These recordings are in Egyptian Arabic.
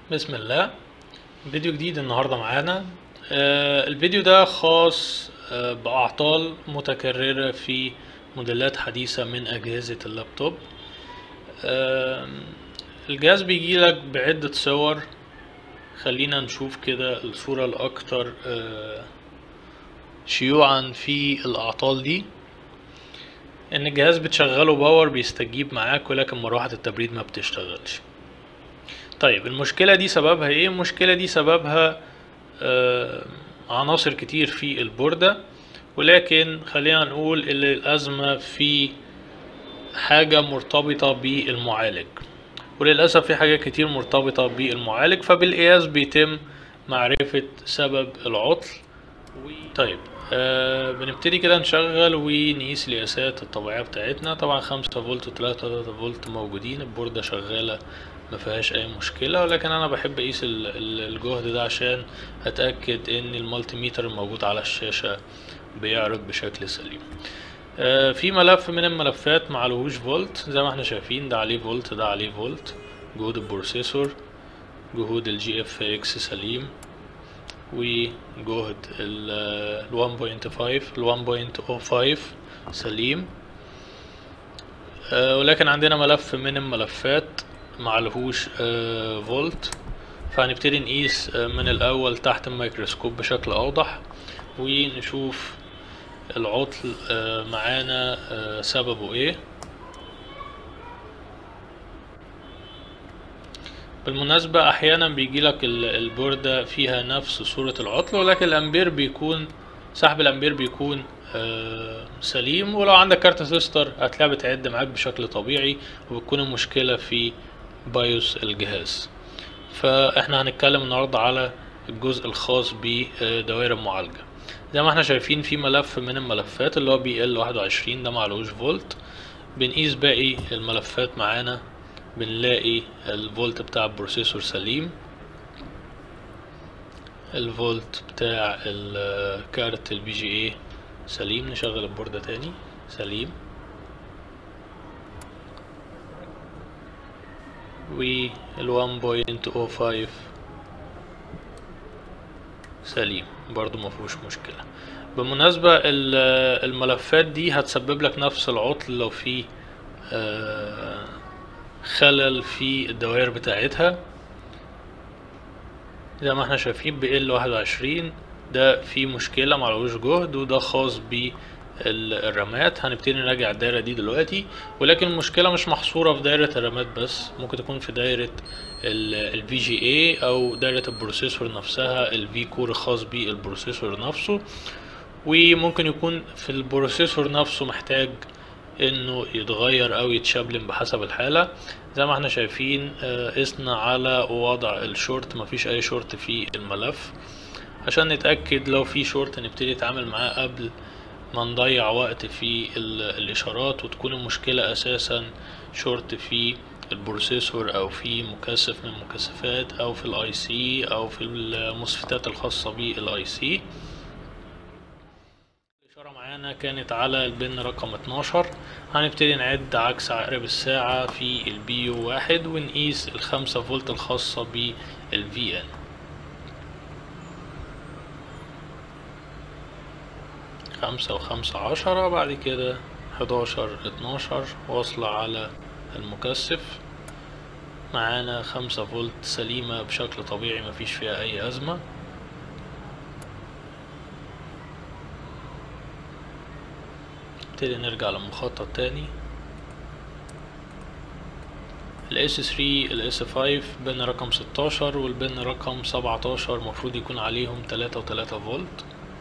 بسم الله فيديو جديد النهاردة معانا آه، الفيديو ده خاص آه، بأعطال متكررة في موديلات حديثة من أجهزة اللابتوب آه، الجهاز بيجيلك بعدة صور خلينا نشوف كده الصورة الأكثر آه، شيوعا في الأعطال دي إن الجهاز بتشغله باور بيستجيب معاك ولكن مروحة التبريد ما بتشتغلش طيب المشكلة دي سببها ايه؟ المشكلة دي سببها آه عناصر كتير في البوردة ولكن خلينا نقول ان الأزمة في حاجة مرتبطة بالمعالج وللأسف في حاجات كتير مرتبطة بالمعالج فبالقياس بيتم معرفة سبب العطل طيب آه بنبتدي كده نشغل ونقيس القياسات الطبيعية بتاعتنا طبعا خمسة فولت وتلاتة تلاتة فولت موجودين البوردة شغالة ما فيهاش اي مشكلة ولكن انا بحب اقيس ال- ال- الجهد ده عشان اتأكد ان المالتي ميتر الموجود على الشاشة بيعرض بشكل سليم آه في ملف من الملفات معلهوش فولت زي ما احنا شايفين ده عليه فولت ده عليه فولت جهود البروسيسور جهود الجي اف اكس سليم وجهد ال 1.5 ال 1.05 سليم آه، ولكن عندنا ملف من الملفات معلهوش آه، فولت فهنبتدي نقيس آه، من الأول تحت الميكروسكوب بشكل أوضح ونشوف العطل آه، معانا آه، سببه ايه بالمناسبة أحيانا بيجيلك ال- البوردة فيها نفس صورة العطل ولكن الأمبير بيكون سحب الأمبير بيكون آه، سليم ولو عندك كارت تستر هتلاقيها بتعد معاك بشكل طبيعي وبتكون المشكلة في بايوس الجهاز فاحنا هنتكلم النهاردة على الجزء الخاص بدوائر المعالجة زي ما احنا شايفين في ملف من الملفات اللي هو بي ال 21 ده معلوش فولت بنقيس باقي الملفات معانا بنلاقي الفولت بتاع البروسيسور سليم الفولت بتاع الكارت البي جي اي سليم نشغل البوردة تاني سليم وال 1.05 سليم برضو مفهوش مشكلة بالمناسبة ال- الملفات دي هتسبب لك نفس العطل لو في آه، خلل في الدوائر بتاعتها زي ما احنا شايفين بال 21 ده في مشكلة معلوش جهد وده خاص بالرامات هنبتدي نراجع الدايرة دي دلوقتي ولكن المشكلة مش محصورة في دايرة الرامات بس ممكن تكون في دايرة ال جي اي او دايرة البروسيسور نفسها الفي كور الخاص بالبروسيسور نفسه وممكن يكون في البروسيسور نفسه محتاج انه يتغير او يتشابلن بحسب الحالة زي ما احنا شايفين آه، قسنا على وضع الشورت مفيش اي شورت في الملف عشان نتأكد لو في شورت نبتدي نتعامل معاه قبل ما نضيع وقت في ال- الاشارات وتكون المشكلة اساسا شورت في البروسيسور او في مكثف من المكثفات او في الاي سي او في المسفتات الخاصة بالاي سي الإشارة معانا كانت على البن رقم 12 هنبتدي نعد عكس عقرب الساعة في البي يو واحد ونقيس الخمسة فولت الخاصة بالفي ان خمسة وخمسة عشرة بعد كده حداشر اتناشر واصلة على المكثف معانا خمسة فولت سليمة بشكل طبيعي مفيش فيها أي أزمة نبتدي نرجع للمخطط تاني ال S3 ال S5 بن رقم 16 والبن رقم 17 المفروض يكون عليهم 3 و3 فولت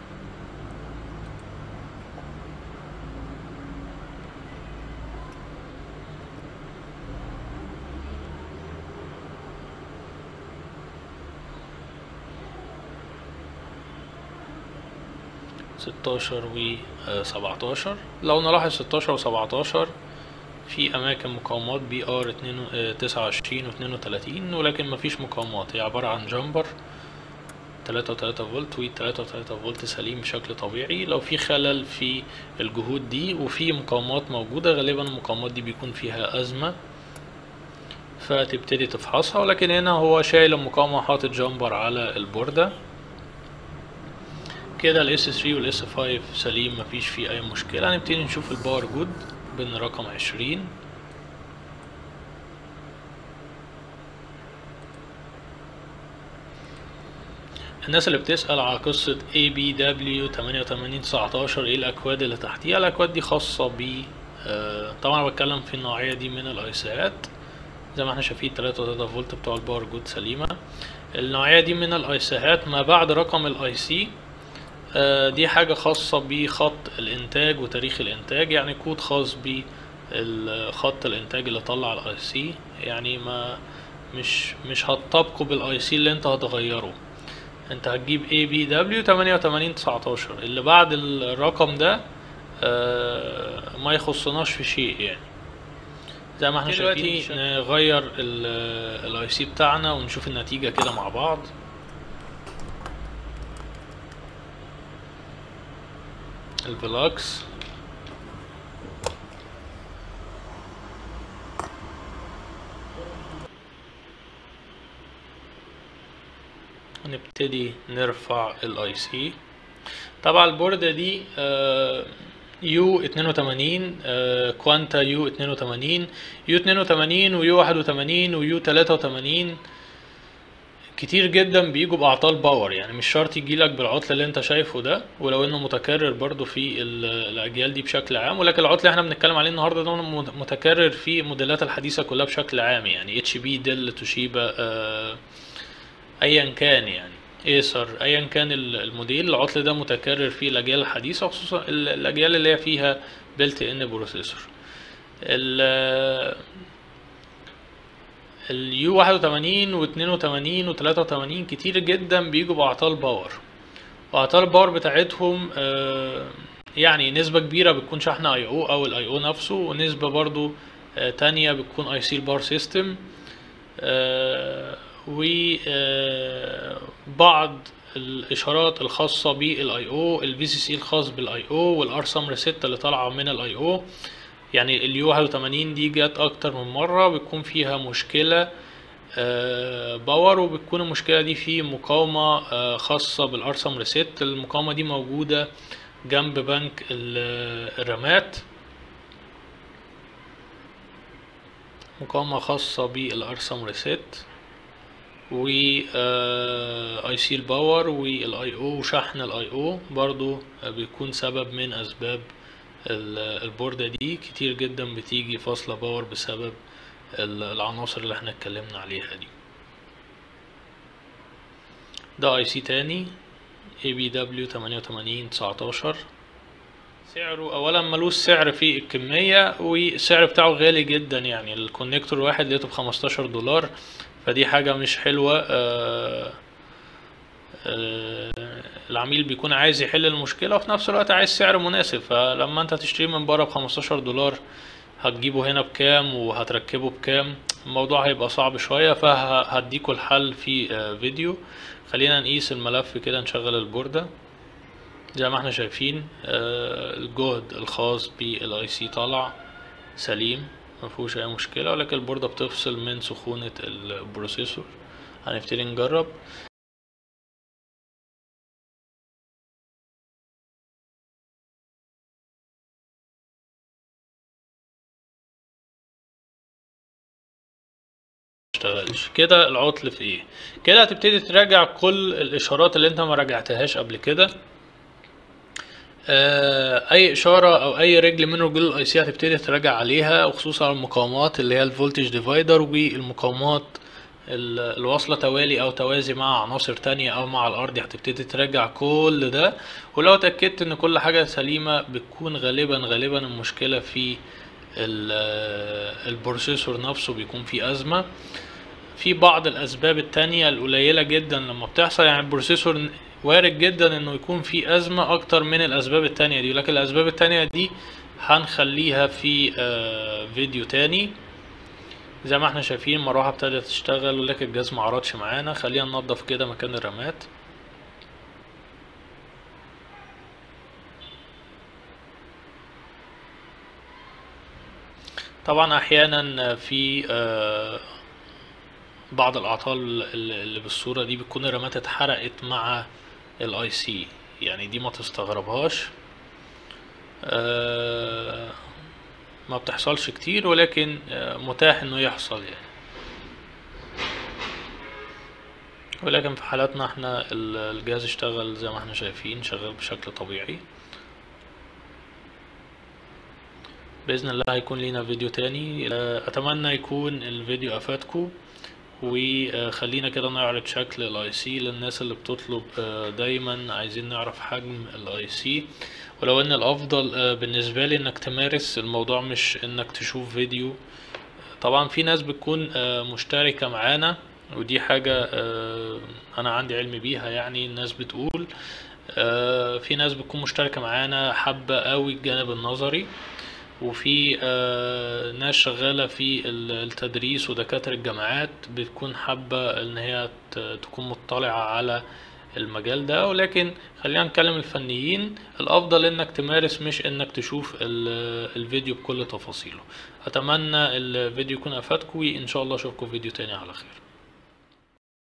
ستاشر و سبعتاشر لو نلاحظ ستاشر وسبعتاشر في أماكن مقاومات بي ار اتنين تسعة وعشرين واتنين وتلاتين ولكن مفيش مقاومات هي عبارة عن جامبر تلاتة وتلاتة فولت وتلاتة وتلاتة فولت سليم بشكل طبيعي لو في خلل في الجهود دي وفي مقاومات موجودة غالبا المقاومات دي بيكون فيها أزمة فتبتدي تفحصها ولكن هنا هو شايل المقاومة وحاطط جامبر على البوردة كده الاس 3 والاس 5 سليم مفيش فيه اي مشكلة هنبتدي نشوف الباور جود بين رقم عشرين الناس اللي بتسأل على قصة ABW 8819 ايه الأكواد اللي تحتيها الأكواد دي خاصة ب آه، طبعا أنا بتكلم في النوعية دي من الأيسات زي ما احنا شايفين 3 فولت بتوع الباور جود سليمة النوعية دي من الأيسات ما بعد رقم الاي سي دي حاجة خاصة بخط الإنتاج وتاريخ الإنتاج يعني كود خاص بخط الإنتاج اللي طلع الاي سي يعني ما مش مش هتطبقه بالاي سي اللي انت هتغيره انت هتجيب اي بي دبليو 8819 اللي بعد الرقم ده آه، ما يخصناش في شيء يعني زي ما احنا دلوقتي شايفين نغير الاي سي بتاعنا ونشوف النتيجة كده مع بعض البلاكس ونبتدي نرفع الاي سي طبعا البوردة دي يو 82 آه، كوانتا يو 82 يو 82 ويو 81 ويو 83 كتير جدا بيجوا باعطال باور يعني مش شرط يجيلك بالعطل اللي انت شايفه ده ولو انه متكرر برضو في ال- الاجيال دي بشكل عام ولكن العطل اللي احنا بنتكلم عليه النهارده ده مت- متكرر في الموديلات الحديثه كلها بشكل عام يعني اتش بي ديل توشيبا آه، ايا كان يعني ايسر ايا كان ال- الموديل العطل ده متكرر في الاجيال الحديثه خصوصا ال- الاجيال اللي هي فيها بيلت ان بروسيسور ال اليو 81 و 82 و 83 كتير جدا بيجوا باعطال باور واعطال الباور بتاعتهم آه، يعني نسبة كبيرة بتكون شحن اي او او الاي او نفسه ونسبة برضو آه، تانية بتكون اي سي الباور سيستم وبعض الاشارات الخاصة بالاي او البي سي سي الخاص بالاي او والار سم ريست اللي طالعة من الاي او يعني اليو 81 دي جت اكتر من مرة بتكون فيها مشكلة آه، باور وبتكون المشكلة دي في مقاومة آه، خاصة بالارسم ريست المقاومة دي موجودة جنب بنك ال- الرامات مقاومة خاصة بالارسم ريست و اي سي الباور والاي او وشحن الاي او برضو آه، بيكون سبب من اسباب ال- البوردة دي كتير جدا بتيجي فاصلة باور بسبب ال- العناصر اللي احنا اتكلمنا عليها دي ده اي سي تاني اي بي دبليو 88 19 سعره اولا ملوش سعر في الكمية والسعر بتاعه غالي جدا يعني الكونكتور الواحد لقيته بخمستاشر دولار فدي حاجة مش حلوة آه آه، العميل بيكون عايز يحل المشكلة وفي نفس الوقت عايز سعر مناسب فلما انت تشتريه من بره بخمستاشر دولار هتجيبه هنا بكام وهتركبه بكام الموضوع هيبقى صعب شوية فهديكوا الحل في آه، فيديو خلينا نقيس الملف كده نشغل البوردة زي ما احنا شايفين آه، الجهد الخاص بالاي سي طالع سليم مفيهوش اي مشكلة ولكن البوردة بتفصل من سخونة البروسيسور هنبتدي نجرب اشتغلش كده العطل في ايه كده هتبتدي تراجع كل الاشارات اللي انت ما راجعتهاش قبل كده آه، اي اشاره او اي رجل من رجول الاي سي هتبتدي تراجع عليها وخصوصا المقاومات اللي هي الفولتج ديفايدر والمقاومات ال- الواصلة توالي او توازي مع عناصر تانية او مع الارض هتبتدي تراجع كل ده ولو اتأكدت ان كل حاجة سليمة بتكون غالبا غالبا المشكلة في ال- البروسيسور نفسه بيكون فيه ازمة في بعض الاسباب التانية القليلة جدا لما بتحصل يعني البروسيسور وارد جدا انه يكون في ازمة اكتر من الاسباب التانية دي لكن الاسباب التانية دي هنخليها في آه، فيديو تاني زي ما احنا شايفين المروحة ابتدت تشتغل ولكن الجهاز معرضش معانا خلينا ننضف كده مكان الرامات طبعا احيانا في آه، بعض الاعطال اللي اللي بالصورة دي بتكون الرامات اتحرقت مع الاي سي يعني دي ما تستغربهاش آه، ما بتحصلش كتير ولكن آه، متاح انه يحصل يعني ولكن في حالاتنا احنا ال- الجهاز اشتغل زي ما احنا شايفين شغال بشكل طبيعي بإذن الله هيكون لينا فيديو تاني آه، أتمنى يكون الفيديو أفادكم وخلينا كده نعرض شكل الاي سي للناس اللي بتطلب آه، دايما عايزين نعرف حجم الاي سي ولو ان الافضل آه، بالنسبة لي انك تمارس الموضوع مش انك تشوف فيديو طبعا في ناس بتكون آه، مشتركة معانا ودي حاجة آه، أنا عندي علم بيها يعني الناس بتقول آه، في ناس بتكون مشتركة معانا حابة قوي الجانب النظري وفي آه، ناس شغالة في ال- التدريس ودكاترة الجامعات بتكون حابة ان هي ت- تكون مطلعة على المجال ده ولكن خلينا نتكلم الفنيين الافضل انك تمارس مش انك تشوف ال- الفيديو بكل تفاصيله اتمنى الفيديو يكون افادكم وان شاء الله اشوفكم في فيديو تاني على خير